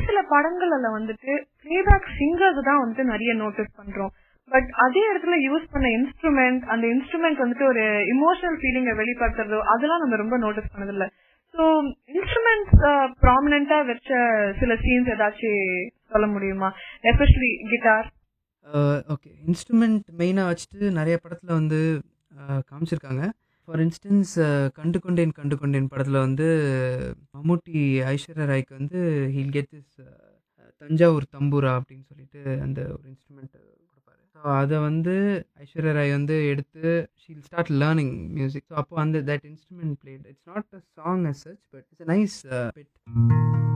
சில படங்கள்ல வந்துட்டு பிளேபேக் சிங்கர்ஸ் தான் வந்துட்டு நிறைய நோட்டீஸ் பண்றோம் பட் அதே இடத்துல யூஸ் பண்ண இன்ஸ்ட்ருமெண்ட் அந்த இன்ஸ்ட்ருமெண்ட் வந்துட்டு ஒரு இமோஷனல் ஃபீலிங்கை வெளிப்படுத்துறதோ அதெல்லாம் நம்ம ரொம்ப நோட்டீஸ் பண்ணதில்ல ஸோ இன்ஸ்ட்ருமெண்ட்ஸ் ப்ராமினெண்டா வச்ச சில சீன்ஸ் ஏதாச்சும் சொல்ல முடியுமா எஸ்பெஷலி கிட்டார் ஓகே இன்ஸ்ட்ருமெண்ட் மெயினாக வச்சுட்டு நிறைய படத்தில் வந்து அஹ், காமிச்சிருக்காங்க ஃபார் இன்ஸ்டன்ஸ் கண்டு கொண்டேன் கண்டு கொண்டேன் படத்தில் வந்து மம்முட்டி ஐஸ்வர்யா ராய்க்கு வந்து he'll get this Thanjavur tambura அப்படின்னு சொல்லிட்டு அந்த ஒரு இன்ஸ்ட்ருமெண்ட் கொடுப்பாரு ஸோ அதை வந்து ஐஸ்வர்யா ராய் வந்து எடுத்து she'll start learning music so அப்போ அந்த that instrument played it's not a song as such but it's a nice bit